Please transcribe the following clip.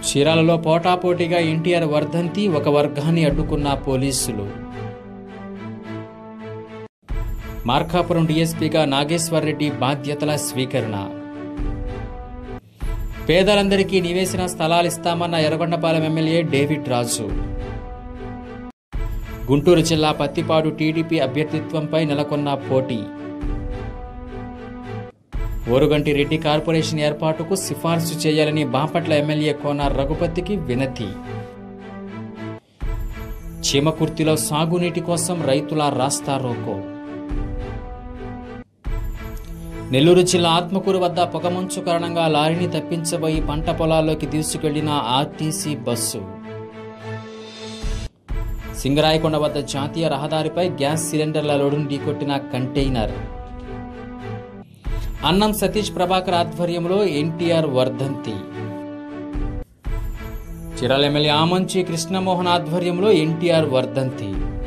చీరాలలో పోటాపోటీగా ఎన్టీఆర్ వర్ధంతి ఒక వర్గాన్ని అడ్డుకున్న పోలీసులు మార్కాపురం డీఎస్పీగా నాగేశ్వర్ రెడ్డి బాధ్యతల స్వీకరణ పేదలందరికీ నివేశన స్థలాలు ఇస్తామన్న ఎర్రగొండపాలెం ఎమ్మెల్యే డేవిడ్ రాజు గుంటూరు జిల్లా పత్తిపాడు టీడీపీ అభ్యర్థిత్వంపై నెలకొన్న పోటీ ఓరుగంటి రెడ్డి కార్పొరేషన్ ఏర్పాటుకు సిఫార్సు చేయాలని బాపట్ల ఎమ్మెల్యే కోన రఘుపతికి వినతి చీమకుర్తిలో సాగునీటి కోసం రైతుల రాస్తా రోకో నెల్లూరు జిల్లా ఆత్మకూరు వద్ద పొగమంచు కారణంగా లారీని తప్పించబోయి పంట పొలాల్లోకి తీసుకెళ్లిన ఆర్టీసీ బస్సు సింగరాయకొండ వద్ద జాతీయ రహదారిపై గ్యాస్ సిలిండర్ల లోడును ఢీకొట్టిన కంటైనర్ అన్నం సతీష్ ప్రభాకర్ ఆధ్వర్యంలో ఎన్టీఆర్ వర్ధంతి చిరాల ఎమ్మెల్యే ఆమంచి కృష్ణమోహన్ ఆధ్వర్యంలో ఎన్టీఆర్ వర్ధంతి